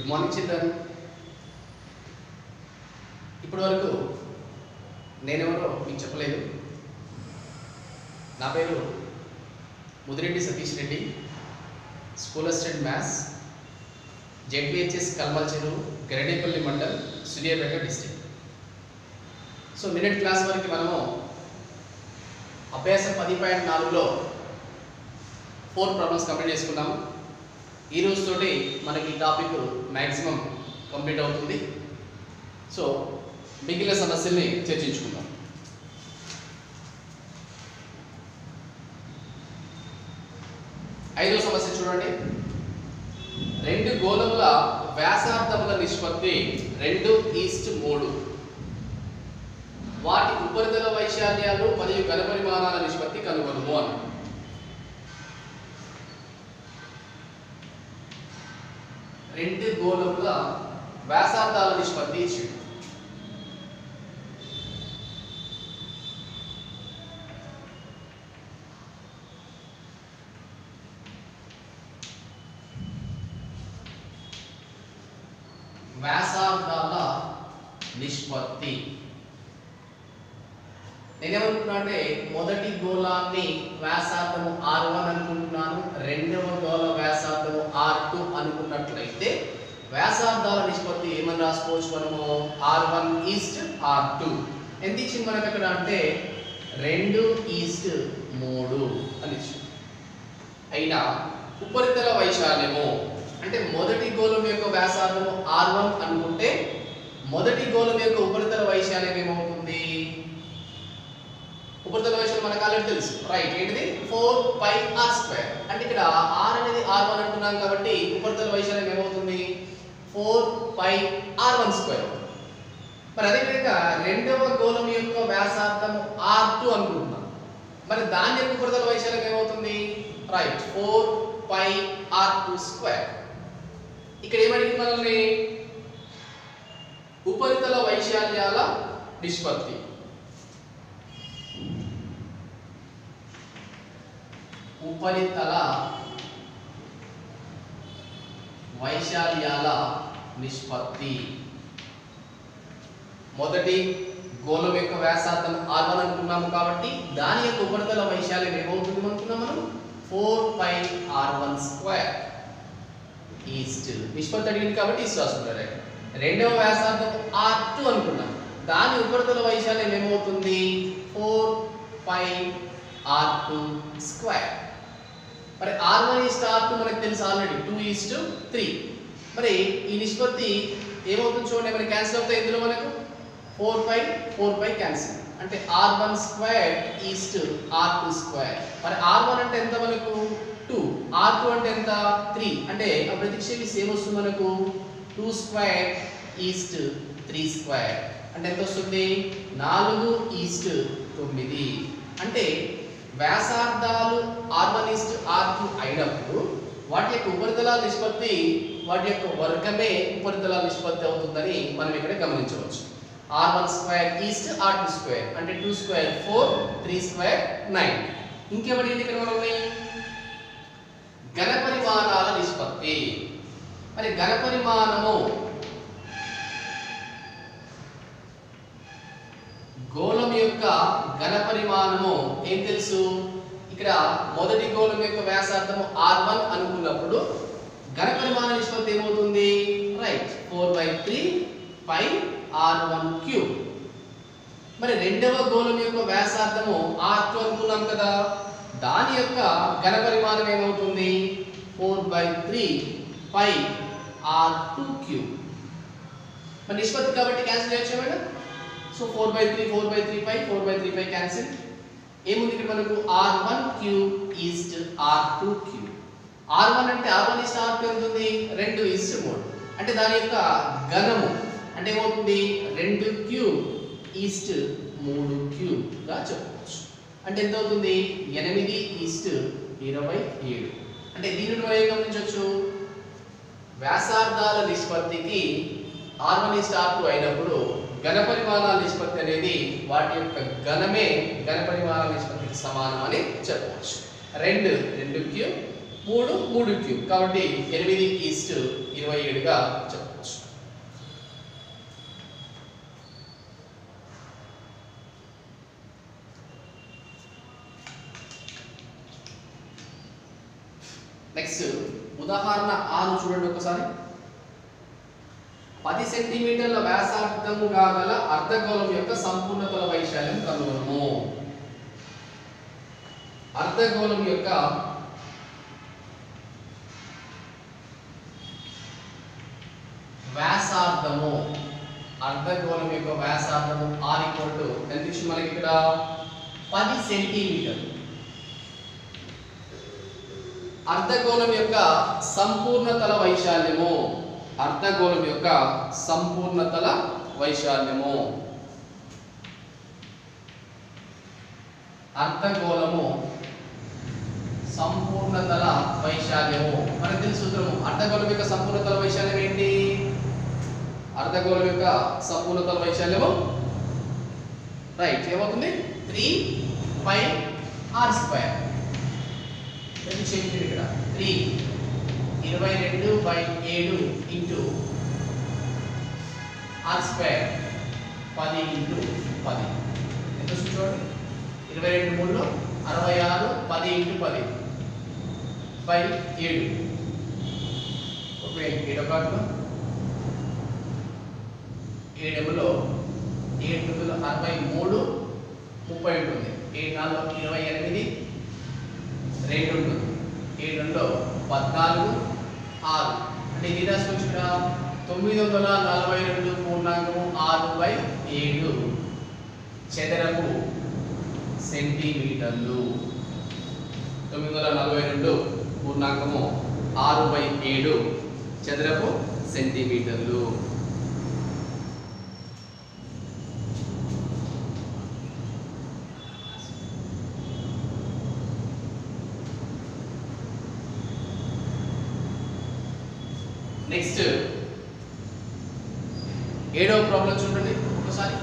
good morning children ఇప్పటి వరకు నేనెవరో మీకు చెప్పలేదు నా పేరు Mudireddy Satish Reddy school assistant maths ZPHS Kalmal Cheruvu Garidepalli mandal Suryapet district so minute class వరకు మనము అభ్యాసం పది పాయింట్ నాలుగులో ఫోర్ ప్రాబ్లమ్స్ కంప్లీట్ చేసుకున్నాము ఈ రోజుతోటి మనకి ఈ టాపిక్ మ్యాక్సిమం కంప్లీట్ అవుతుంది సో మిగిలిన సమస్యల్ని చర్చించుకుందాం ఐదో సమస్య చూడండి రెండు గోళముల వ్యాసార్థముల నిష్పత్తి రెండు ఈస్ట్ మూడు వాటి ఉపరితల వైశాల్యాలు మరియు ఘనపరిమాణాల నిష్పత్తి కనుగొనుము అని రెండు గోళముల వ్యాసార్థాల నిష్పత్తి ఇచ్చిండు వ్యాసార్థాల నిష్పత్తి నేనేమనుకున్నా అంటే మొదటి గోళాన్ని వ్యాసార్థము ఆర్ వన్ అనుకుంటున్నాను రెండవ గోళ వ్యాసార్థము ఆర్ టూ అనుకున్నట్లయితే వ్యాసార్థాల నిష్పత్తి ఏమని రాసుకోవచ్చు మనము R one is R two ఎంత ఇచ్చింది మనకు అక్కడ అంటే రెండు ఈస్ట్ మూడు అని ఇచ్చింది అయినా ఉపరితల వైశాల్యము అంటే మొదటి గోళం యొక్క వ్యాసార్థము ఆర్ వన్ అనుకుంటే మొదటి గోళం యొక్క ఉపరితల వైశాల్యం ఏమవుతుంది ఉపరితల వైశాల్యం మనకు ఆల్రెడీ తెలుసు రైట్ ఏంటిది ఫోర్ పై ఆర్ స్క్వేర్ అంటే ఇక్కడ ఆర్ అనేది ఆర్ వన్ అంటున్నాం కాబట్టి ఉపరితల వైశాల్యం ఏమవుతుంది four pi R one square మరి అదేవిధంగా రెండవ గోళం యొక్క వ్యాసార్థం ఆర్ టూ అనుకుంటున్నాం మరి దాని యొక్క ఉపరితల వైశాల్యం ఏమవుతుంది right four pi R two square ఇక్కడ ఏమడిగింది మనల్ని ఉపరితల వైశాల్యాల నిష్పత్తి ఉపరితల వైశాల్యాల నిష్పత్తి మొదటి గోళం యొక్క వ్యాసార్థం ఆర్ వన్ అనుకున్నాము కాబట్టి దాని యొక్క ఉపరితల వైశాల్యం ఏమవుతుంది అనుకున్నాం మనం four pi R one square is నిష్పత్తి అడిగింది కాబట్టి ఈస్ట్ రాసుకున్నారు రెండవ వ్యాసార్థం ఆర్ టూ అనుకున్నాం దాని ఉపరితల వైశాల్యం ఏమవుతుంది four pi R two square మరి R one is R two మనకు తెలుసు ఆల్రెడీ టూ ఈస్ట్ త్రీ మరి ఈ నిష్పత్తి ఏమవుతుంది చూడండి మరి క్యాన్సిల్ అవుతాయి ఇందులో మనకు four pi four pi cancel అంటే R one square is R two square మరి ఆర్ వన్ అంటే ఎంత మనకు టూ ఆర్ టూ అంటే ఎంత త్రీ అంటే ఆ ప్రతిక్షేపిస్తే ఏమొస్తుంది మనకు two square is three square అంటే ఎంత వస్తుంది నాలుగు ఈస్ట్ తొమ్మిది అంటే వ్యాసార్థాలు R one is R two అయినప్పుడు వాటి యొక్క ఉపరితల నిష్పత్తి వాటి యొక్క వర్గమే ఉపరితల నిష్పత్తి అవుతుందని మనం ఇక్కడ గమనించవచ్చు R one square is R two square అంటే two square four three square nine ఇంకేమడి ఇక్కడ మనల్ని ఘనపరిమాణాల నిష్పత్తి మరి ఘనపరిమాణము గోళం యొక్క ఘనపరిమాణము ఏం తెలుసు ఇక్కడ మొదటి గోళం యొక్క వ్యాసార్థము ఆర్ వన్ అనుకున్నప్పుడు ఘనపరిమాణ నిష్పత్తి ఏమవుతుంది right four by three pi R one cube మరి రెండవ గోళం యొక్క వ్యాసార్థము ఆర్ టూ అనుకున్నాం కదా దాని యొక్క ఘనపరిమాణం ఏమవుతుంది four by three pi R two cube మరి నిష్పత్తి కాబట్టి క్యాన్సిల్ చేయొచ్చు madam so four by three four by three pi four by three pi cancel ఏముంది ఇక్కడ మనకు R one cube is R two cube R one అంటే R one is R two ఎంత ఉంది రెండు ఈస్ట్ మూడు అంటే దాని యొక్క ఘనము అంటే ఏమవుతుంది రెండు క్యూబ్ ఈస్ట్ మూడు క్యూబ్ గా చెప్పవచ్చు అంటే ఎంత అవుతుంది ఎనిమిది ఈస్ట్ ఇరవై ఏడు అంటే దీనిని మనం ఏం గమనించవచ్చు వ్యాసార్థాల నిష్పత్తికి R one is R two అయినప్పుడు ఘనపరిమాణాల నిష్పత్తి అనేది వాటి యొక్క ఘనమే ఘనపరిమాణాల నిష్పత్తికి సమానం అని చెప్పవచ్చు రెండు రెండు క్యూబ్ మూడు మూడు క్యూబ్ కాబట్టి ఎనిమిది ఈస్ట్ ఇరవై ఏడుగా చెప్పవచ్చు నెక్స్ట్ ఉదాహరణ ఆరు చూడండి ఒకసారి పది సెంటీమీటర్ల వ్యాసార్థముగా గల అర్ధగోళం యొక్క సంపూర్ణతల వైశాల్యం కనుగొనము అర్ధగోళం యొక్క వ్యాసార్థము అర్ధగోళం యొక్క వ్యాసార్థము ఆర్ ఈక్వల్ టు ఎంత ఇచ్చింది మనకి ఇక్కడ పది సెంటీమీటర్ అర్ధగోళం యొక్క సంపూర్ణతల వైశాల్యము అర్ధగోళం యొక్క సంపూర్ణతల వైశాల్యము అర్ధగోళము సంపూర్ణతల వైశాల్యము మనకు తెలుసు సూత్రము అర్ధగోళం యొక్క సంపూర్ణతల వైశాల్యం ఏంటి అర్ధగోళం యొక్క సంపూర్ణతల వైశాల్యము రైట్ ఏమవుతుంది త్రీ పై ఆర్ స్క్వేర్ రెండు చేయండి ఇక్కడ త్రీ ఇరవై రెండు బై ఏడు ఇంటూ ఆర్ స్క్వేర్ పది ఇంటూ పది ఎంత వస్తుంది చూడండి ఇరవై రెండు మూడులో అరవై ఆరు పది ఇంటూ పది బై ఏడు ఓకే ఏడో కాట్లో ఏడెములో ఏడు తొమ్మిదిలో అరవై మూడు ముప్పై ఉంటుంది ఏడు నాలుగు ఇరవై ఎనిమిది రెండు ఉంటుంది ఏడు రెండులో పద్నాలుగు ఆరు అంటే ఇది రాసుకోవచ్చు ఇక్కడ తొమ్మిది వందల నలభై రెండు పూర్ణాంకము ఆరు బై ఏడు చదరపు సెంటీమీటర్లు తొమ్మిది వందల నలభై రెండు పూర్ణాంకము ఆరు బై ఏడు చదరపు సెంటీమీటర్లు నెక్స్ట్ ఏడవ ప్రాబ్లం చూడండి ఒకసారి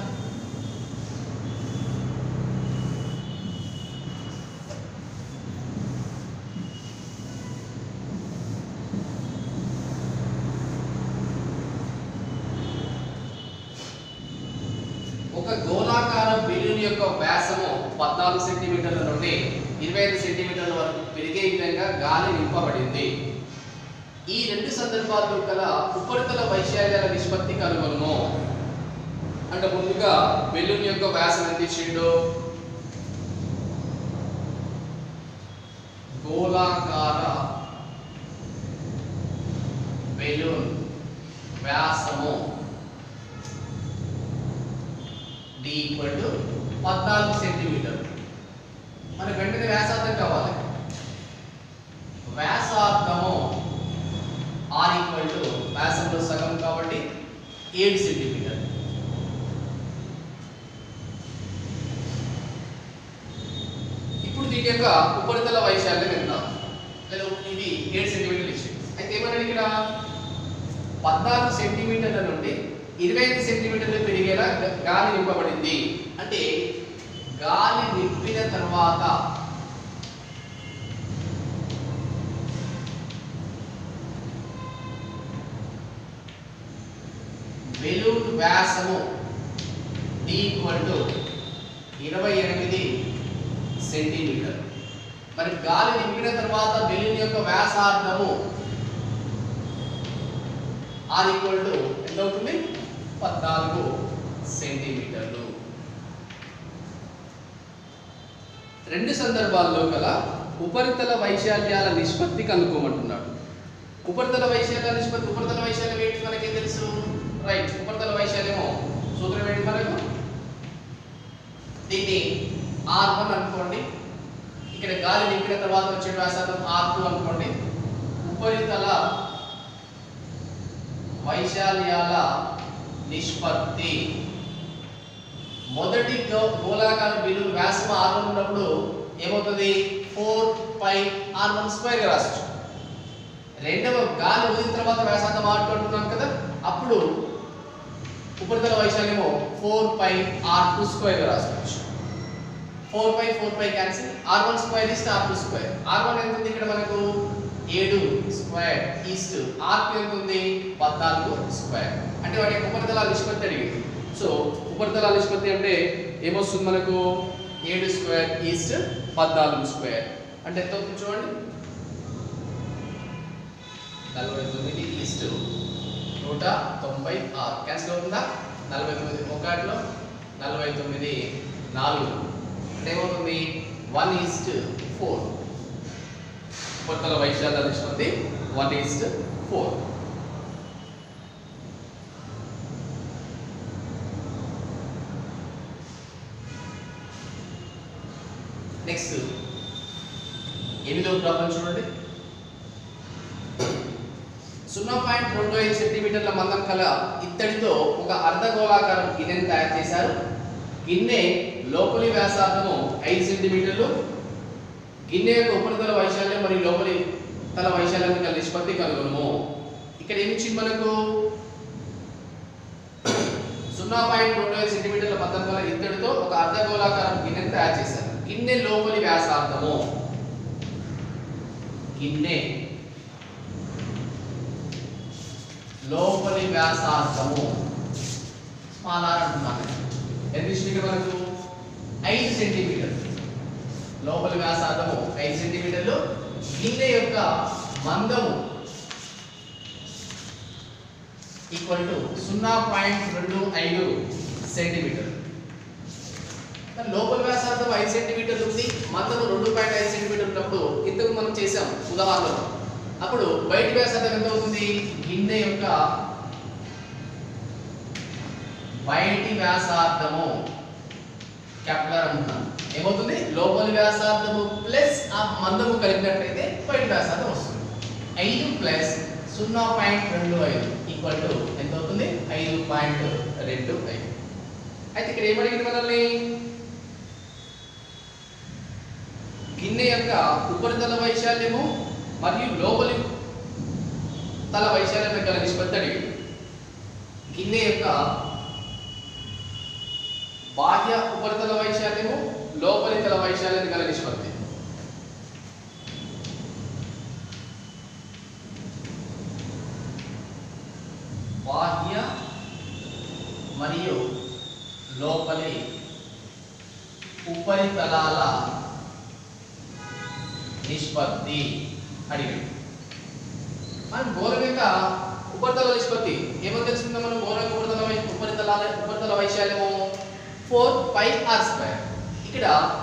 ఒక గోళాకార బెలూన్ యొక్క వ్యాసము పద్నాలుగు సెంటీమీటర్ల నుండి ఇరవై ఐదు సెంటీమీటర్ల వరకు పెరిగే విధంగా గాలి నింపబడింది ఈ రెండు సందర్భాల్లో గల ఉపరితల వైశాల్యాల నిష్పత్తి కనుగొనము అంటే ముందుగా బెలూన్ యొక్క వ్యాసం ఎంత ఇచ్చిండు గోళాకార బెలూన్ వ్యాసము డి ఈక్వల్ టు పద్నాలుగు సెంటీమీటర్ మనకు వెంటనే వ్యాసార్థం కావాలి వ్యాసార్థము ఆర్ ఈక్వల్ టు వ్యాసంలో సగం కాబట్టి ఏడు సెంటీమీటర్ ఇప్పుడు దీని యొక్క ఉపరితల వైశాల్యం ఎంత లేదా ఇది ఏడు సెంటీమీటర్లు ఇచ్చింది అయితే ఏమన్నాడు ఇక్కడ పద్నాలుగు సెంటీమీటర్ల నుండి ఇరవై ఐదు సెంటీమీటర్లు పెరిగేలా గ- గాలి నింపబడింది అంటే గాలి నింపిన తర్వాత బెలూన్ వ్యాసము D ఈక్వల్ టు ఇరవై ఎనిమిది సెంటీమీటర్ మరి గాలి నింపిన తర్వాత బెలూన్ యొక్క వ్యాసార్థము ఆర్ ఈక్వల్ టు ఎంత అవుతుంది పద్నాలుగు సెంటీమీటర్లు రెండు సందర్భాల్లో గల ఉపరితల వైశాల్యాల నిష్పత్తి కనుక్కోమంటున్నాడు ఉపరితల వైశాల్యాల నిష్పత్తి ఉపరితల వైశాల్యం ఏంటి మనకేం తెలుసు రైట్ ఉపరితల వైశాల్యము సూత్రం ఏంటి మనకు దీన్ని ఆర్ వన్ అనుకోండి ఇక్కడ గాలి నింపిన తర్వాత వచ్చే వ్యాసార్థం ఆర్ టూ అనుకోండి ఉపరితల వైశాల్యాల నిష్పత్తి మొదటి గో- గోళాకార బిల్లు వ్యాసం ఆర్ వన్ ఉన్నప్పుడు ఏమవుతుంది four pi R one square రావచ్చు రెండవ గాలి వదిలిన తర్వాత వ్యాసార్థం ఆర్ టూ అంటున్నాం కదా అప్పుడు ఉపరితల వైశాల్యము four pi R two square రాసుకోవచ్చు four pi four pi cancel R one square ఇస్తే R two square R one ఎంత ఉంది ఇక్కడ మనకు ఏడు స్క్వేర్ ఈస్ట్ ఆర్క్ ఎంత ఉంది పద్నాలుగు స్క్వేర్ అంటే వాటి యొక్క ఉపరితలాల నిష్పత్తి అడిగింది సో ఉపరితలాల నిష్పత్తి అంటే ఏమొస్తుంది మనకు ఏడు స్క్వేర్ ఈస్ట్ పద్నాలుగు స్క్వేర్ అంటే ఎంత అవుతుంది చూడండి నలభై తొమ్మిది ఈస్ట్ నూట తొంభై ఆరు క్యాన్సిల్ అవుతుందా నలభై తొమ్మిది ఒకటిలో నలభై తొమ్మిది నాలుగు అంటే ఏమవుతుంది వన్ ఈస్ట్ ఫోర్ కొత్తల వైశాల్య నిష్పత్తి వన్ ఈస్ట్ ఫోర్ నెక్స్ట్ ఎనిమిదవ ప్రాబ్లం చూడండి సున్నా పాయింట్ రెండు ఐదు సెంటీమీటర్ల మందం కల ఇత్తడితో ఒక అర్ధగోళాకారం గిన్నెని తయారు చేశారు గిన్నె లోపలి వ్యాసార్థము ఐదు సెంటీమీటర్లు గిన్నె యొక్క ఉపరితల వైశాల్యం మరియు లోపలి తల వైశాల్యం గల నిష్పత్తి కనుగొనము ఇక్కడ ఏమి ఇచ్చింది మనకు సున్నా పాయింట్ రెండు ఐదు సెంటీమీటర్ల మందం గల ఇత్తడితో ఒక అర్ధగోళాకారం గిన్నెని తయారు చేశారు గిన్నె లోపలి వ్యాసార్థము గిన్నె లోపలి వ్యాసార్థము స్మాల్ ఆర్ అంటున్నాను ఎంత ఇచ్చింది ఇక్కడ మనకు ఐదు సెంటీమీటర్లు లోపలి వ్యాసార్థము ఐదు సెంటీమీటర్లు గిన్నె యొక్క మందము ఈక్వల్ టు సున్నా పాయింట్ రెండు ఐదు సెంటీమీటర్లు మరి లోపల వ్యాసార్థం ఐదు సెంటీమీటర్లు ఉంది మందము రెండు పాయింట్ ఐదు సెంటీమీటర్లు ఉన్నప్పుడు ఇంతకు మనం చేసాం ఉదాహరణలో అప్పుడు బయటి వ్యాసార్థం ఎంత అవుతుంది గిన్నె యొక్క బయటి వ్యాసార్థము క్యాపిటల్ అంటున్నాం ఏమవుతుంది లోపలి వ్యాసార్థము ప్లస్ ఆ మందము కలిపినట్లయితే బయటి వ్యాసార్థం వస్తుంది ఐదు ప్లస్ సున్నా పాయింట్ రెండు ఐదు ఈక్వల్ టు ఎంత అవుతుంది ఐదు పాయింట్ రెండు ఐదు అయితే ఇక్కడ ఏమడిగింది మనల్ని గిన్నె యొక్క ఉపరితల వైశాల్యము మరియు లోపలి తల వైశాల్యం గల నిష్పత్తి అడిగింది గిన్నె యొక్క బాహ్య ఉపరితల వైశాల్యము లోపలి తల వైశాల్యం గల నిష్పత్తి బాహ్య మరియు లోపలి ఉపరితలాల నిష్పత్తి అడిగాడు మనం గోళం యొక్క ఉపరితల నిష్పత్తి ఏమో తెలుసుకుందాం మనం గోళం యొక్క ఉపరితల వై- ఉపరితలాల ఉపరితల వైశాల్యము ఫోర్ పై ఆర్ స్క్వేర్ ఇక్కడ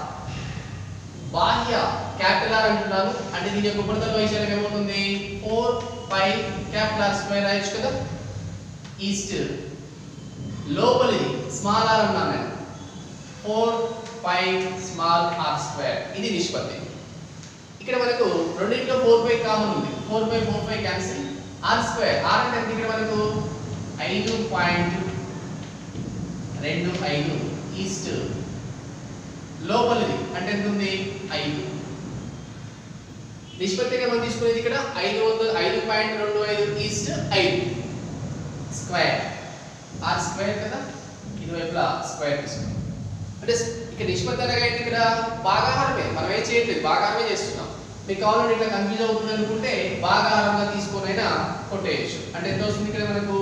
బాహ్య క్యాపిటల్ ఆర్ అంటున్నాను అంటే దీని యొక్క ఉపరితల వైశాల్యం ఏమవుతుంది four pi capital R square రాయొచ్చు కదా ఈస్ట్ లోపలిది స్మాల్ ఆర్ అన్నాను నేను four pi small R square ఇది నిష్పత్తి ఇక్కడ మనకు రెండింటిలో ఫోర్ పై కామన్ ఉంది four pi four pi cancel R square R అంటే ఎంత ఇక్కడ మనకు ఐదు పాయింట్ రెండు ఐదు ఈస్ట్ లోపలిది అంటే ఎంత ఉంది ఐదు నిష్పత్తిగా మనం తీసుకునేది ఇక్కడ ఐదు వందల ఐదు పాయింట్ రెండు ఐదు ఈస్ట్ ఐదు స్క్వేర్ ఆర్ స్క్వేర్ కదా ఇరువైపులా స్క్వేర్ తీసుకున్నాం అంటే ఇక్కడ నిష్పత్తి అనగా ఏంటి ఇక్కడ భాగాహారమే మనం ఏం చేయట్లేదు భాగాహారమే చేస్తున్నాం మీకు కావాలంటే ఇట్లా కన్ఫ్యూజ్ అవుతుంది అనుకుంటే భాగాహారంగా తీసుకొనైనా కొట్టేయచ్చు అంటే ఎంత వస్తుంది ఇక్కడ మనకు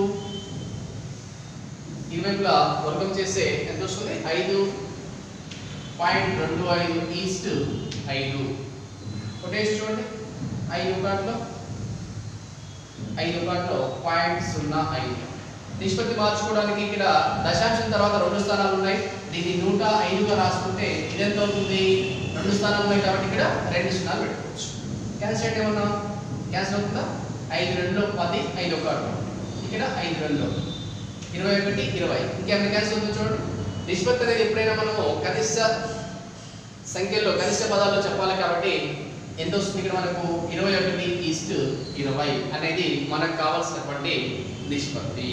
ఇరువైపులా వర్గం చేస్తే ఎంత వస్తుంది ఐదు పాయింట్ రెండు ఐదు ఈస్ట్ ఐదు కొట్టేసి చూడండి ఐదు ఒకటిలో ఐదు ఒకటిలో పాయింట్ సున్నా ఐదు నిష్పత్తి మార్చుకోవడానికి ఇక్కడ దశాంశం తర్వాత రెండు స్థానాలు ఉన్నాయి దీన్ని నూట ఐదుగా రాసుకుంటే ఇది ఎంత అవుతుంది రెండు స్థానాలు ఉన్నాయి కాబట్టి ఇక్కడ రెండు సున్నాలు పెట్టుకోవచ్చు క్యాన్సిల్ అంటే ఏమన్నా క్యాన్సిల్ అవుతుందా ఐదు రెండులో పది ఐదు ఒకటి ఇక్కడ ఐదు రెండులో ఇరవై ఒకటి ఇరవై ఇంకేమైనా క్యాన్సిల్ అవుతుందో చూడండి నిష్పత్తి అనేది ఎప్పుడైనా మనము కనిష్ట సంఖ్యల్లో కనిష్ట పదాల్లో చెప్పాలి కాబట్టి ఎంత వస్తుంది ఇక్కడ మనకు ఇరవై ఒకటి ఈస్ట్ ఇరవై అనేది మనకు కావాల్సినటువంటి నిష్పత్తి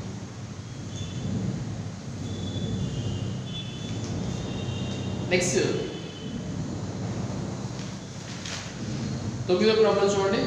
నెక్స్ట్ తొమ్మిదో ప్రాబ్లం చూడండి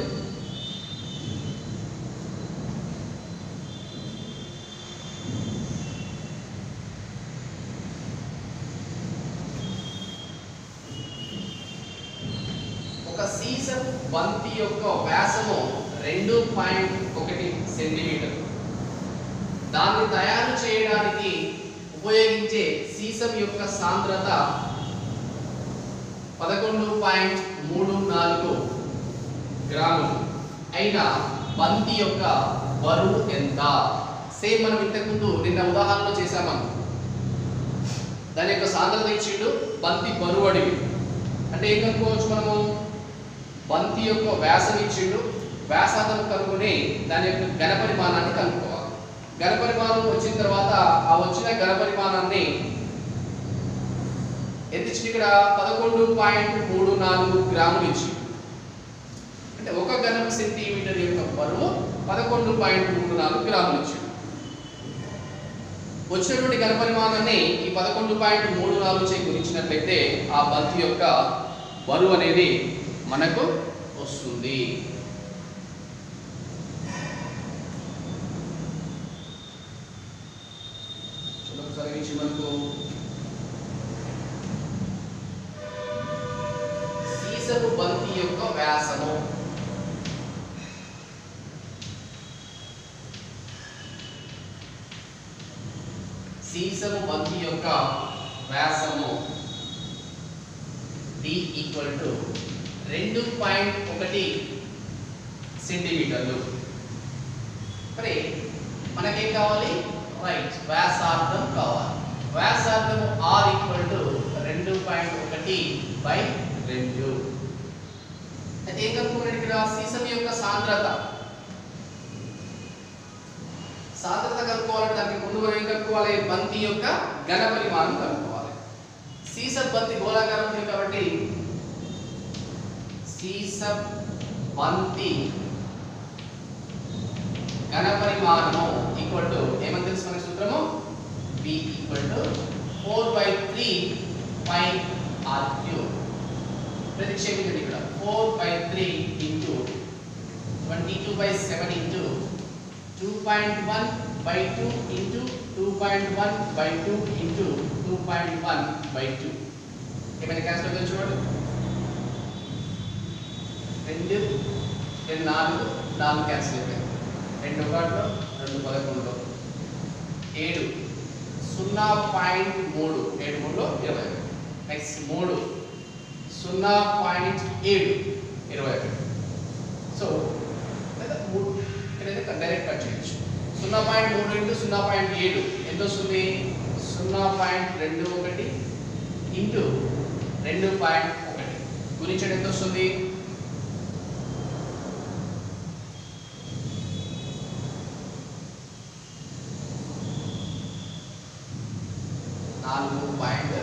ఒక ఒక సీసపు బంతి యొక్క వ్యాసము రెండు పాయింట్ ఒకటి సెంటీమీటర్ దాన్ని తయారు చేయడానికి ఉపయోగించే సీసం యొక్క సాంద్రత పదకొండు పాయింట్ మూడు నాలుగు గ్రాములు అయిన బంతి యొక్క బరువు ఎంత సేమ్ మనం ఇంతకుముందు నిన్న ఉదాహరణలో చేసామను దాని యొక్క సాంద్రత ఇచ్చిండు బంతి బరువు అడిగి అంటే ఏం కనుక్కోవచ్చు మనము బంతి యొక్క వ్యాసం ఇచ్చిండు వ్యాసార్థం కనుక్కొని దాని యొక్క ఘన పరిమాణాన్ని కనుక్కోవాలి ఘన పరిమాణం వచ్చిన తర్వాత ఆ వచ్చిన ఘన పరిమాణాన్ని ఎంత ఇచ్చింది ఇక్కడ పదకొండు పాయింట్ మూడు నాలుగు గ్రాములు ఇచ్చి అంటే ఒక ఘనం సెంటీమీటర్ యొక్క బరువు పదకొండు పాయింట్ మూడు నాలుగు గ్రాములు ఇచ్చింది వచ్చినటువంటి ఘన పరిమాణాన్ని ఈ పదకొండు పాయింట్ మూడు నాలుగు చే గుణించినట్లయితే ఆ బంతి యొక్క బరువు అనేది మనకు వస్తుంది చూడండి ఒకసారి ఈ విషయం మనకు సీసపు బంతి యొక్క వ్యాసము సీసము బంతి యొక్క వ్యాసము డి ఈక్వల్ టు రెండు పాయింట్ ఒకటి సెంటీమీటర్లు మరి మనకేం కావాలి రైట్ వ్యాసార్థం కావాలి వ్యాసార్థము ఆర్ ఈక్వల్ టు రెండు పాయింట్ ఒకటి బై రెండు అయితే ఏం కనుక్కున్నాడు ఇక్కడ సీసం యొక్క సాంద్రత సాంద్రత కనుక్కోవాలంటే దానికి ముందు మనం ఏం కనుక్కోవాలి బంతి యొక్క ఘన పరిమాణం కనుక్కోవాలి సీస బంతి గోళాకారం ఉంది కాబట్టి సీస బంతి ఘన పరిమాణము ఈక్వల్ టు ఏమని తెలుసు మనకి సూత్రము b equal to 4 by 3 pi r cube ప్రతిక్షేపించండి ఇక్కడ 4 by 3 into 22 by 7 into 2.1 by 2 into 2.1 by 2 into 2.1 by 2 ఏమైనా క్యాన్సిల్ అవుతుంది చూడండి రెండు రెండు నాలుగు నాలుగు క్యాన్సిల్ అయిపోయింది రెండు ఒకటిలో రెండు పదకొండులో ఏడు సున్నా పాయింట్ మూడు ఏడు మూడులో ఇరవై ఒకటి నెక్స్ట్ మూడు సున్నా పాయింట్ ఏడు ఇరవై ఒకటి సో లేదా మూడు ఇక్కడైతే డైరెక్ట్ కట్ చేయొచ్చు సున్నా పాయింట్ మూడు ఇంటూ సున్నా పాయింట్ ఏడు ఎంత వస్తుంది సున్నా పాయింట్ రెండు ఒకటి ఇంటూ రెండు పాయింట్ ఒకటి గురించడం ఎంత వస్తుంది నాలుగు పాయింట్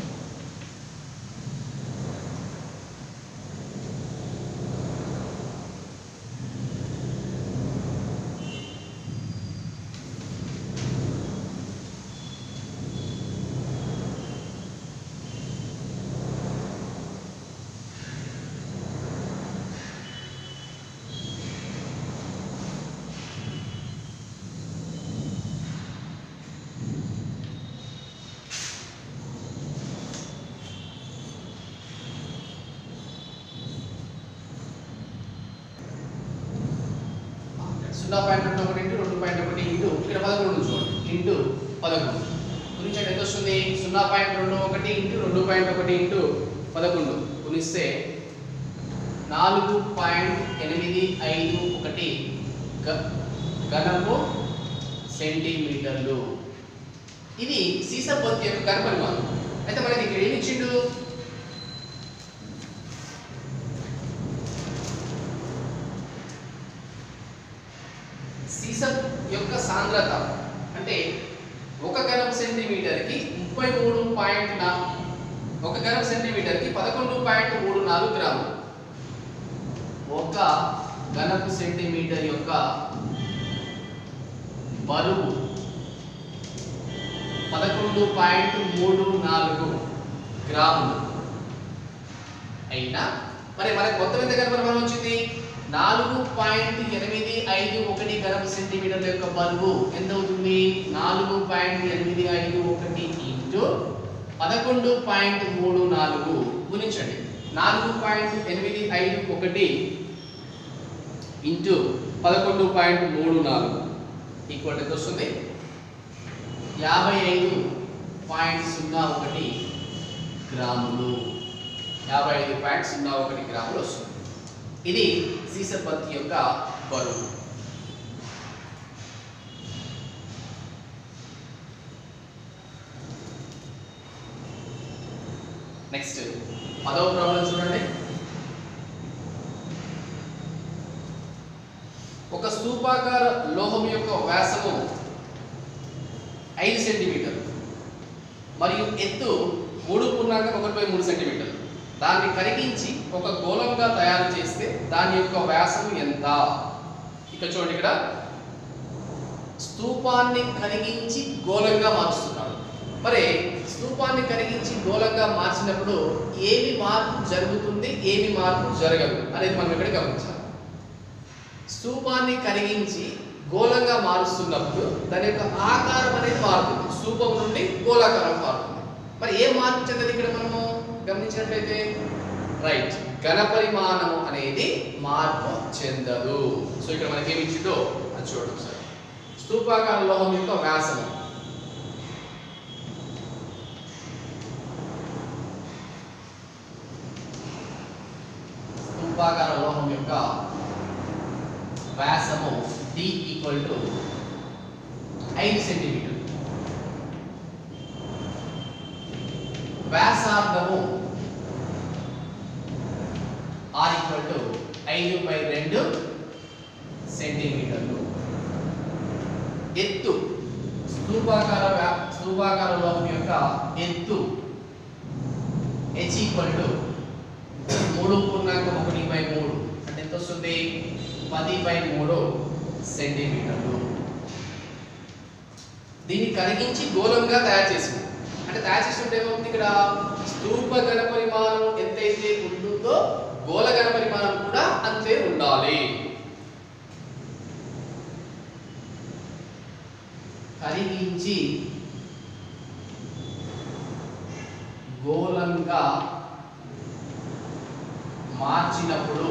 సున్నా పాయింట్ రెండు ఒకటి ఇంటూ రెండు పాయింట్ ఒకటి ఇంటూ ఇక్కడ పదకొండు చూడండి ఇంటూ పదకొండు గురించి ఎంత వస్తుంది సున్నా పాయింట్ రెండు ఒకటి ఇంటూ రెండు పాయింట్ ఒకటి ఇంటూ పదకొండు గుణిస్తే నాలుగు పాయింట్ ఎనిమిది ఐదు ఒకటి గ- ఘనపు సెంటీమీటర్లు ఇది సీసపత్తి యొక్క ఘన పరిమాణం అయితే మనకి ఇక్కడ ఏమి ఇచ్చిండు సీసం యొక్క సాంద్రత అంటే ఒక ఘనం సెంటీమీటర్కి ముప్పై మూడు పాయింట్ నా ఒక ఘనం సెంటీమీటర్కి పదకొండు పాయింట్ మూడు నాలుగు గ్రాములు ఒక ఘనపు సెంటీమీటర్ యొక్క బరువు పదకొండు పాయింట్ మూడు నాలుగు గ్రాములు అయినా మరి మనకు మొత్తం ఎంత కనపడమని వచ్చింది నాలుగు పాయింట్ ఎనిమిది ఐదు ఒకటి ఘనపు సెంటీమీటర్ల యొక్క బరువు ఎంత అవుతుంది నాలుగు పాయింట్ ఎనిమిది ఐదు ఒకటి ఇంటూ పదకొండు పాయింట్ మూడు నాలుగు గుణించండి నాలుగు పాయింట్ ఎనిమిది ఐదు ఒకటి ఇంటూ పదకొండు పాయింట్ మూడు నాలుగు ఈక్వల్ ఎంత వస్తుంది యాభై ఐదు పాయింట్ సున్నా ఒకటి గ్రాములు యాభై ఐదు పాయింట్ సున్నా ఒకటి గ్రాములు వస్తుంది ఇది సీసపత్తి యొక్క బరువు నెక్స్ట్ పదవ ప్రాబ్లం చూడండి ఒక స్తూపాకార లోహం యొక్క వ్యాసము ఐదు సెంటీమీటర్లు మరియు ఎత్తు మూడు పూర్ణాంకం ఒకటి బై మూడు సెంటీమీటర్లు దాన్ని కరిగించి ఒక గోళంగా తయారు చేస్తే దాని యొక్క వ్యాసం ఎంత ఇక్కడ చూడండి ఇక్కడ స్తూపాన్ని కరిగించి గోళంగా మార్చుతున్నాడు మరి స్తూపాన్ని కరిగించి గోళంగా మార్చినప్పుడు ఏమి మార్పు జరుగుతుంది ఏమి మార్పు జరగదు అనేది మనం ఇక్కడ గమనించాలి స్తూపాన్ని కరిగించి గోళంగా మారుస్తున్నప్పుడు దాని యొక్క ఆకారం అనేది మారుతుంది స్తూపం నుండి గోళాకారం మారుతుంది మరి ఏ మార్పు చెందదు ఇక్కడ మనము గమనించినట్లయితే రైట్ ఘన పరిమాణము అనేది మార్పు చెందదు సో ఇక్కడ మనకి ఏమి ఇచ్చిందో అది చూడండి సార్ స్తూపాకార లోహం యొక్క వ్యాసము స్తూపాకార లోహం యొక్క వ్యాసము d ఈక్వల్ టు ఐదు సెంటీమీటర్ వ్యాసార్థము ఆర్ ఈక్వల్ టు ఐదు బై రెండు సెంటీమీటర్లు ఎత్తు స్తూపాకార వ్యా- స్తూపాకార లోహం యొక్క ఎత్తు హెచ్ ఈక్వల్ టు మూడు పూర్ణాంకం ఒకటి బై మూడు అంటే ఎంత వస్తుంది పది బై మూడు సెంటీమీటర్లు దీన్ని కరిగించి గోళంగా తయారు చేసింది అంటే తయారు చేసినప్పుడు ఏమవుతుంది ఇక్కడ స్తూప ఘన పరిమాణం ఎంతైతే ఉంటుందో గోళ ఘన పరిమాణం కూడా అంతే ఉండాలి కరిగించి గోళంగా మార్చినప్పుడు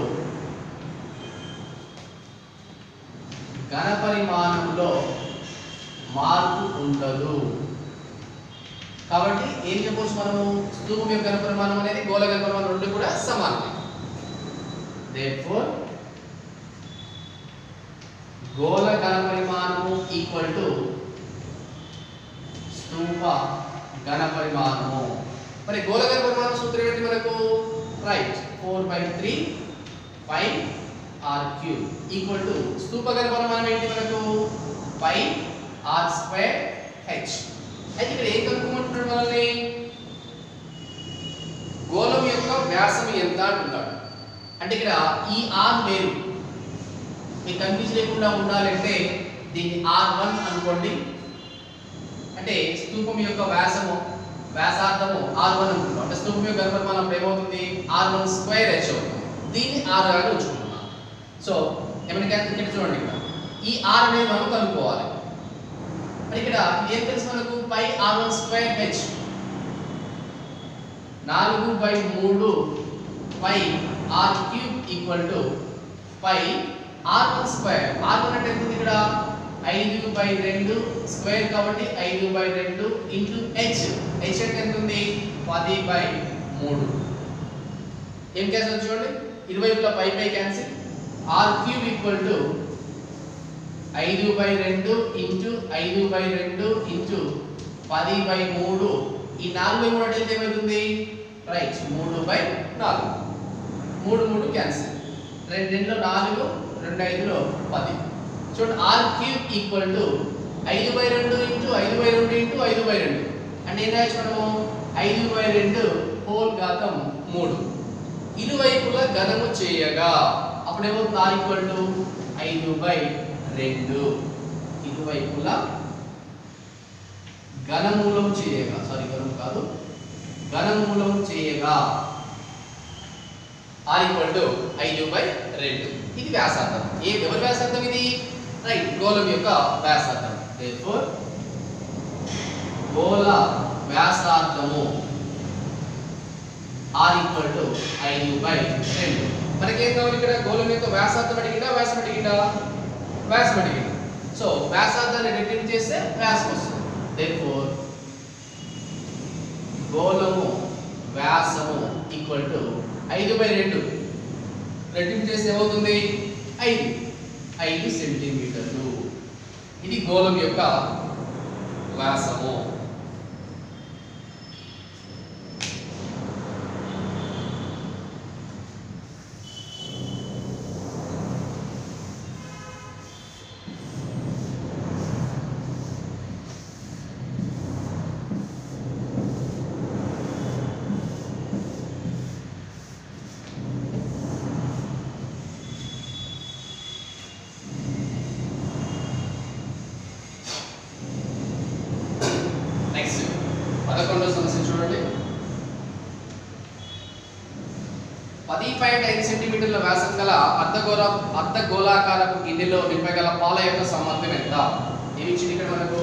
ఘన పరిమాణంలో మార్పు ఉండదు కాబట్టి ఏం చెప్పొచ్చు మనము స్తూపం యొక్క ఘన పరిమాణం అనేది గోళ ఘన పరిమాణం రెండు కూడా సమానమే therefore గోళ ఘన పరిమాణము ఈక్వల్ టు స్తూప ఘన పరిమాణము మరి గోళ ఘన పరిమాణం సూత్రం ఏంటి మనకు right four by three pi R cube equal to స్తూప ఘన పరిమాణం ఏంటి మనకు పై ఆర్ స్క్వేర్ హెచ్ అయితే ఇక్కడ ఏం కనుక్కోమంటున్నాడు మనల్ని గోళం యొక్క వ్యాసం ఎంత అంటున్నాడు అంటే ఇక్కడ ఈ ఆర్ వేరు మీకు కన్ఫ్యూజ్ లేకుండా ఉండాలంటే దీన్ని ఆర్ వన్ అనుకోండి అంటే స్తూపం యొక్క వ్యాసము వ్యాసార్థము ఆర్ వన్ అనుకుంటాం అంటే స్తూపం యొక్క గర్భపరిమాణం అప్పుడు ఏమవుతుంది ఆర్ వన్ స్క్వేర్ హెచ్ అవుతుంది దీన్ని ఆర్ అని ఉంచుకుంటున్నాం సో ఏమైనా ఇక్కడ చూడండి ఇక్కడ ఈ ఆర్ అనేది మనం కనుక్కోవాలి మరి ఇక్కడ ఏం తెలుసు మనకు pi R one square H నాలుగు బై మూడు pi R cube equal to pi R one square R one అంటే ఎంత ఉంది ఇక్కడ ఐదు బై రెండు స్క్వేర్ కాబట్టి ఐదు బై రెండు ఇంటూ హెచ్ హెచ్ అంటే ఎంత ఉంది పది బై మూడు ఏం క్యాన్సిల్ చూడండి ఇరువైపులా pi pi cancel R cube equal to ఐదు బై రెండు ఇంటూ ఐదు బై రెండు ఇంటూ పది బై మూడు ఈ నాలుగు బై మూడు అంటే ఎంత ఏమవుతుంది రైట్ మూడు బై నాలుగు మూడు మూడు క్యాన్సిల్ రెండు రెండులో నాలుగు రెండు ఐదులో పది చూడండి ఆర్ క్యూబ్ ఈక్వల్ టు ఐదు బై రెండు ఇంటూ ఐదు బై రెండు ఇంటూ ఐదు బై రెండు అంటే ఏం రాయొచ్చు మనము ఐదు బై రెండు హోల్ ఘాతం మూడు ఇరువైపులా ఘనము చేయగా అప్పుడు ఏమవుతుంది ఆర్ ఈక్వల్ టు ఐదు బై రెండు ఇరువైపులా ఘనమూలం చేయగా సారీ ఘనం కాదు ఘనమూలం చేయగా ఆర్ ఈక్వల్ టు ఐదు బై రెండు ఇది వ్యాసార్థం ఏ ఎవరి వ్యాసార్థం ఇది రైట్ గోళం యొక్క వ్యాసార్థం therefore గోళ వ్యాసార్థము ఆర్ ఈక్వల్ టు ఐదు బై రెండు మనకేం కావాలి ఇక్కడ గోళం యొక్క వ్యాసార్థం అడిగిందా వ్యాసం అడిగిందా వ్యాసం అడిగిందా సో వ్యాసార్థాన్ని రెట్టింపు చేస్తే వ్యాసం వస్తుంది దేర్ఫోర్ గోళము వ్యాసము ఈక్వల్ టు ఐదు బై రెండు రెట్టింపు చేస్తే ఏమవుతుంది ఐదు ఐదు సెంటీమీటర్లు ఇది గోళం యొక్క వ్యాసము నెక్స్ట్ పదకొండో సమస్య చూడండి పది పాయింట్ ఐదు సెంటీమీటర్ల వ్యాసం గల అర్ధగోళ అర్ధగోళాకారపు గిన్నెలో నింపగల పాల యొక్క సామర్థ్యం ఎంత ఏమి ఇచ్చింది ఇక్కడ మనకు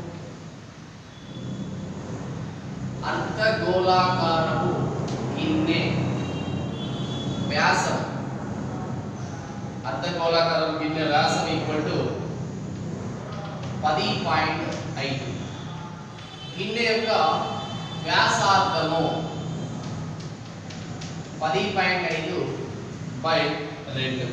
అర్ధగోళాకారపు గిన్నె వ్యాసం అర్ధగోళాకారపు గిన్నె వ్యాసం ఈక్వల్ టు పది పాయింట్ ఐదు గిన్నె యొక్క వ్యాసార్థము పది పాయింట్ ఐదు బై రెండు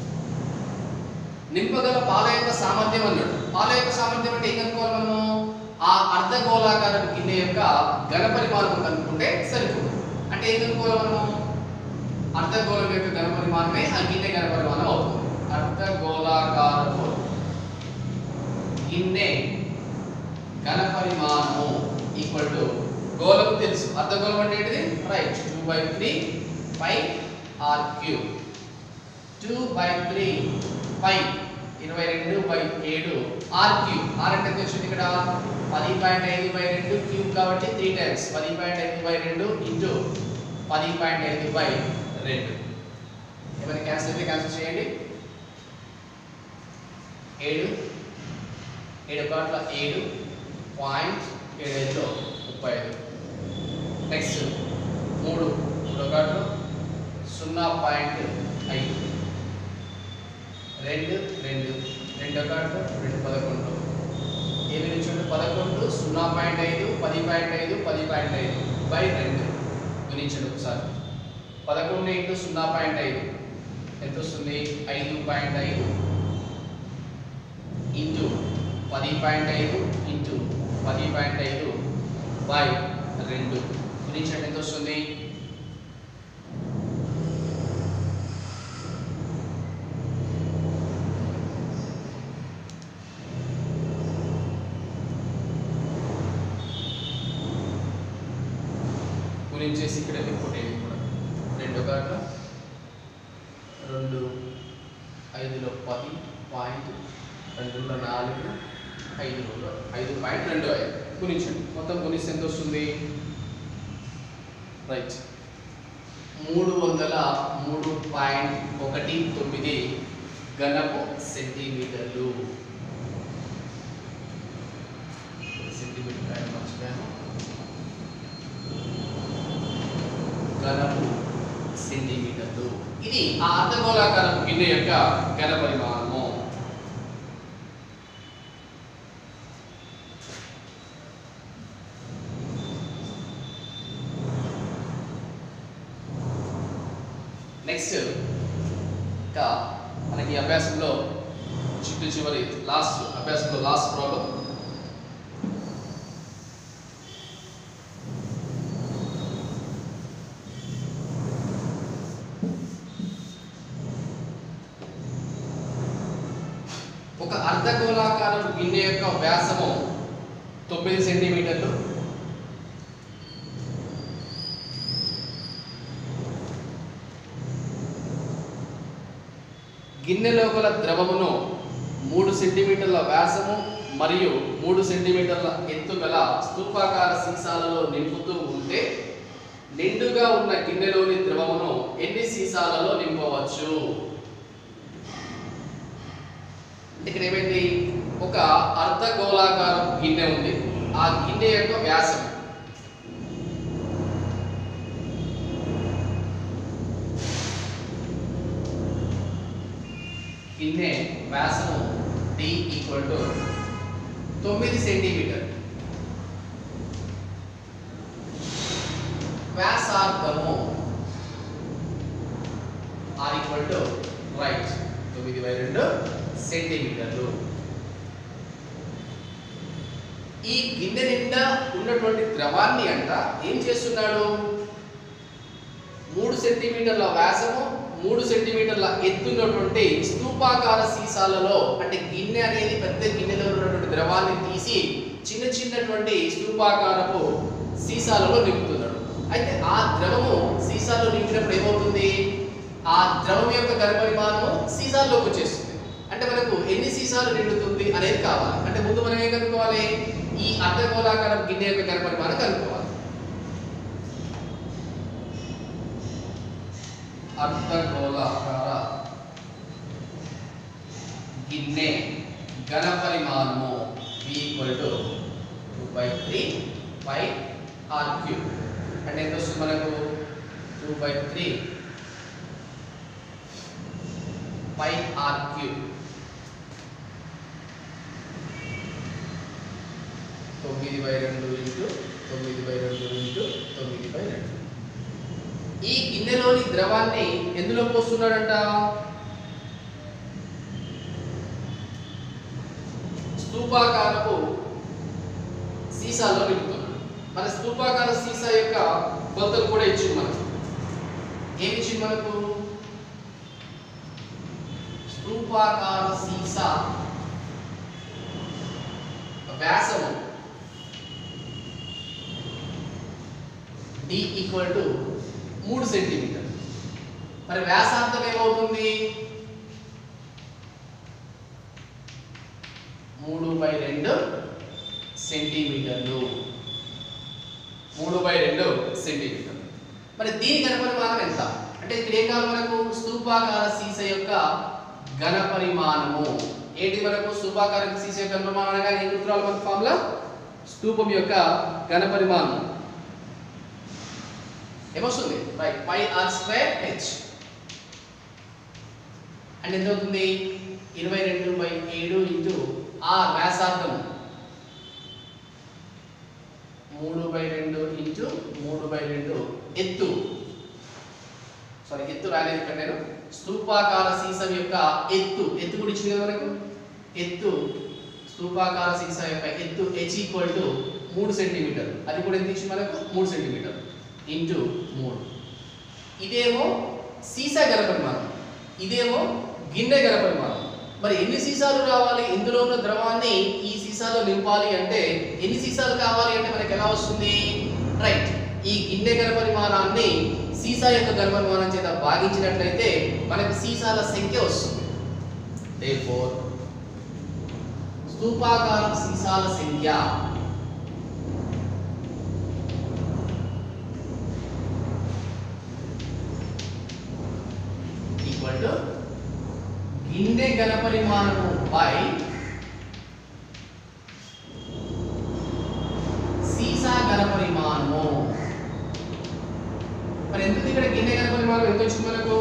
నింపగల పాల యొక్క సామర్థ్యం అన్నాడు పాల యొక్క సామర్థ్యం అంటే ఏం కనుక్కోవాలి మనము ఆ అర్ధగోళాకార గిన్నె యొక్క ఘన పరిమాణం కనుక్కుంటే సరిపోతుంది అంటే ఏం కనుక్కోవాలి మనము అర్ధగోళం యొక్క ఘన పరిమాణమే ఆ గిన్నె ఘన పరిమాణం అవుతుంది అర్ధగోళాకారపు గిన్నె ఘన పరిమాణము ఈక్వల్ టు గోళం తెలుసు అర్ధగోళం అంటే ఏంటిది right two by three pi R cube two by three pi ఇరవై రెండు బై ఏడు ఆర్ క్యూబ్ ఆర్ అంటే ఎంత వచ్చింది ఇక్కడ పది పాయింట్ ఐదు బై రెండు క్యూబ్ కాబట్టి త్రీ టైమ్స్ పది పాయింట్ ఐదు బై రెండు ఇంటూ పది పాయింట్ ఐదు బై రెండు ఏమైనా క్యాన్సిల్ అయితే క్యాన్సిల్ చేయండి ఏడు ఏడు కాట్ల ఏడు పాయింట్ ఏడు ఐదులో ముప్పై ఐదు నెక్స్ట్ మూడు మూడో కాట్లు సున్నా పాయింట్ ఐదు రెండు రెండు రెండో కాట్లు రెండు పదకొండు ఏమి నుంచి పదకొండు సున్నా పాయింట్ ఐదు పది పాయింట్ ఐదు పది పాయింట్ ఐదు బై రెండు గుణించండి ఒకసారి పదకొండు ఇంటూ సున్నా పాయింట్ ఐదు ఎంత వస్తుంది ఐదు పాయింట్ ఐదు ఇంటూ పది పాయింట్ ఐదు ఇంటూ పది పాయింట్ ఐదు బై రెండు గుణించండి ఎంత వస్తుంది గుణించేసి ఇక్కడ కొట్టేది కూడా రెండు కాట్ల రెండు ఐదులో పది పాయింట్ రెండులో నాలుగు ఐదులో ఐదు పాయింట్ రెండు ఐదు గుణించండి మొత్తం గుణిస్తే ఎంత వస్తుంది రైట్ మూడు వందల మూడు పాయింట్ ఒకటి తొమ్మిది ఘనపు సెంటీమీటర్లు సెంటీమీటర్ కాయ మర్చిపోయాను ఘనపు సెంటీమీటర్లు ఇది ఆ అర్ధగోళాకారపు గిన్నె యొక్క ఘన పరిమాణము నెక్స్ట్ ఇంకా మనకి అభ్యాసంలో చిట్టు చివరి లాస్ట్ అభ్యాసంలో లాస్ట్ ప్రాబ్లం ఒక అర్ధగోళాకారపు గిన్నె యొక్క వ్యాసము తొమ్మిది సెంటీమీటర్లు గిన్నె లోపల ద్రవమును మూడు సెంటీమీటర్ల వ్యాసము మరియు మూడు సెంటీమీటర్ల ఎత్తు గల స్తూపాకార సీసాలలో నింపుతూ ఉంటే నిండుగా ఉన్న గిన్నెలోని ద్రవమును ఎన్ని సీసాలలో నింపవచ్చు ఇక్కడ ఏమైంది ఒక అర్ధగోళాకారం గిన్నె ఉంది ఆ గిన్నె యొక్క వ్యాసం గిన్నె వ్యాసము డి ఈక్వల్ టు తొమ్మిది సెంటీమీటర్ వ్యాసార్థము ఆర్ ఈక్వల్ టు రైట్ తొమ్మిది బై రెండు సెంటీమీటర్లు ఈ గిన్నె నిండా ఉన్నటువంటి ద్రవాన్ని అంట ఏం చేస్తున్నాడు మూడు సెంటీమీటర్ల వ్యాసము మూడు సెంటీమీటర్ల ఎత్తున్నటువంటి స్తూపాకార సీసాలలో అంటే గిన్నె అనేది పెద్ద గిన్నెలో ఉన్నటువంటి ద్రవాన్ని తీసి చిన్న చిన్నటువంటి స్తూపాకారపు సీసాలలో నింపుతున్నాడు అయితే ఆ ద్రవము సీసాలో నింపినప్పుడు ఏమవుతుంది ఆ ద్రవం యొక్క ఘనపరిమాణము సీసాల్లోకి వచ్చేస్తుంది అంటే మనకు ఎన్ని సీసాలు నిండుతుంది అనేది కావాలి అంటే ముందు మనం ఏం కనుక్కోవాలి ఈ అర్ధగోళాకారం గిన్నె యొక్క ఘనపరిమాణం కనుక్కోవాలి అర్ధగోళాకార గిన్నె ఘన పరిమాణము v equal to two by three by R cube అంటే ఎంత వస్తుంది మనకు two by three by R cube తొమ్మిది బై రెండు ఇంటూ తొమ్మిది బై రెండు ఇంటూ తొమ్మిది బై రెండు ఈ గిన్నెలోని ద్రవాన్ని ఎందులో పోస్తున్నాడంట స్తూపాకారపు సీసాలో నింపుతున్నాడు మన స్తూపాకార సీసా యొక్క కొలతలు కూడా ఇచ్చింది మనకు ఏమి ఇచ్చింది మనకు స్తూపాకార సీసా వ్యాసము డి ఈక్వల్ టు మూడు సెంటీమీటర్ మరి వ్యాసార్థం ఏమవుతుంది మూడు బై రెండు సెంటీమీటర్లు మూడు బై రెండు సెంటీమీటర్లు మరి దీని ఘనపరిమాణం ఎంత అంటే ఇక్కడ ఏం కావాలి మనకు స్తూపాకార సీస యొక్క ఘన పరిమాణము ఏంటి మనకు స్తూపాకార సీస యొక్క ఘన పరిమాణం అనగా ఏం గుర్తురావాలి మనకు ఫార్ములా స్తూపం యొక్క ఘన పరిమాణం ఏమొస్తుంది right pi R square H అంటే ఎంత అవుతుంది ఇరవై రెండు బై ఏడు ఇంటూ ఆర్ వ్యాసార్థం మూడు బై రెండు ఇంటూ మూడు బై రెండు ఎత్తు సారీ ఎత్తు రాలేదు ఇక్కడ నేను స్తూపాకార సీసం యొక్క ఎత్తు ఎత్తు కూడా ఇచ్చింది కదా మనకు ఎత్తు స్తూపాకార సీసా యొక్క ఎత్తు హెచ్ ఈక్వల్ టు మూడు సెంటీమీటర్ అది కూడా ఎంత ఇచ్చింది మనకు మూడు సెంటీమీటర్ ఇంటూ మూడు ఇదేమో సీసా గణపరిమాణం ఇదేమో గిన్నె గణపరిమాణం మరి ఎన్ని సీసాలు రావాలి ఇందులో ఉన్న ద్రవాన్ని ఈ సీసాలో నింపాలి అంటే ఎన్ని సీసాలు కావాలి అంటే మనకి ఎలా వస్తుంది రైట్ ఈ గిన్నె గణపరిమాణాన్ని సీసా యొక్క గణపరిమాణం చేత భాగించినట్లయితే మనకి సీసాల సంఖ్య వస్తుంది therefore స్తూపాకారం సీసాల సంఖ్య ఈక్వల్ టు గిన్నె ఘనపరిమాణము బై సీసా ఘనపరిమాణము మరి ఎంత ఉంది ఇక్కడ గిన్నె ఘనపరిమాణం ఎంత వచ్చింది మనకు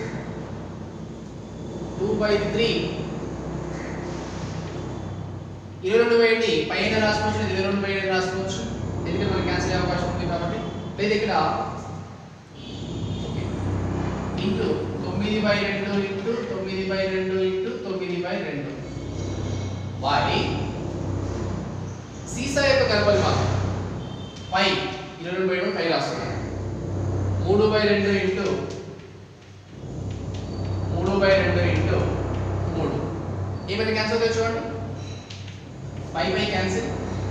టూ బై త్రీ ఇరవై రెండు వేయండి పైన రాసుకోవచ్చు లేదా ఇరవై రెండు వేయండి రాసుకోవచ్చు ఎందుకంటే మనకి క్యాన్సిల్ అయ్యే అవకాశం ఉంది కాబట్టి లేదు ఇక్కడ ఓకే ఇంటూ తొమ్మిది బై రెండు ఇంటూ తొమ్మిది బై రెండు ఇంటూ తొమ్మిది బై రెండు బై సీసా యొక్క గర్భరిమాణం పై ఇరవై రెండు బై రెండు పై రాస్తున్నాను మూడు బై రెండు ఇంటూ మూడు బై రెండు ఇంటూ మూడు ఏమైనా క్యాన్సిల్ అవుతాయి చూడండి పై బై క్యాన్సిల్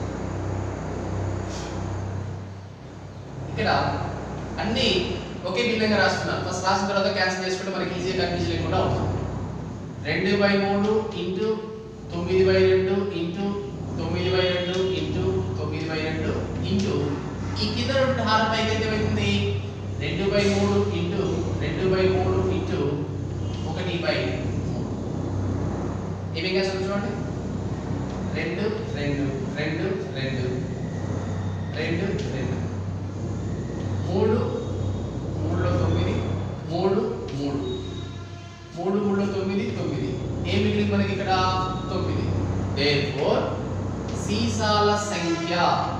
ఇక్కడ అన్ని ఒకే భిన్నంగా రాస్తున్నాను ఫస్ట్ రాసిన తర్వాత క్యాన్సిల్ చేసుకుంటే మనకి ఈజీగా కన్ఫ్యూజన్ లేకుండా ఉంటుంది రెండు బై మూడు ఇంటూ తొమ్మిది బై రెండు ఇంటూ తొమ్మిది బై రెండు ఇంటూ తొమ్మిది బై రెండు ఇంటూ ఈ కింద రెండు హారం పైకి ఎంత అవుతుంది రెండు బై మూడు ఇంటూ రెండు బై మూడు ఇంటూ ఒకటి బై మూడు ఏమేం చేస్తాం చూడండి రెండు రెండు రెండు రెండు రెండు రెండు మూడు మూడులో తొమ్మిది మూడు మూడు మూడు మూడులో తొమ్మిది తొమ్మిది దేర్ఫోర్ సీసాల సంఖ్య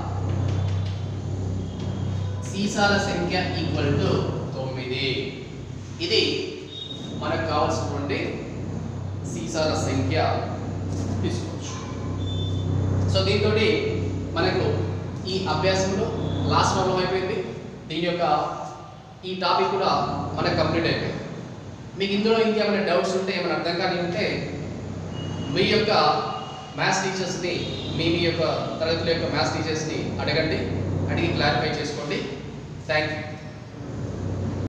సీసాల సంఖ్య ఈక్వల్ టు తొమ్మిది ఇది మనకు కావాల్సినటువంటి సీసాల సంఖ్య తీసుకోవచ్చు సో దీంతో మనకు ఈ అభ్యాసంలో లాస్ట్ వన్ అయిపోయింది దీని యొక్క ఈ టాపిక్ కూడా మనకు కంప్లీట్ అయిపోయింది మీకు ఇందులో ఇంకేమైనా డౌట్స్ ఉంటే ఏమైనా అర్థం కానీ ఉంటే మీ యొక్క మ్యాథ్స్ టీచర్స్ని మీ మీ యొక్క తరగతుల యొక్క మ్యాథ్స్ టీచర్స్ని అడగండి అడిగి క్లారిఫై చేసుకోండి థ్యాంక్ యూ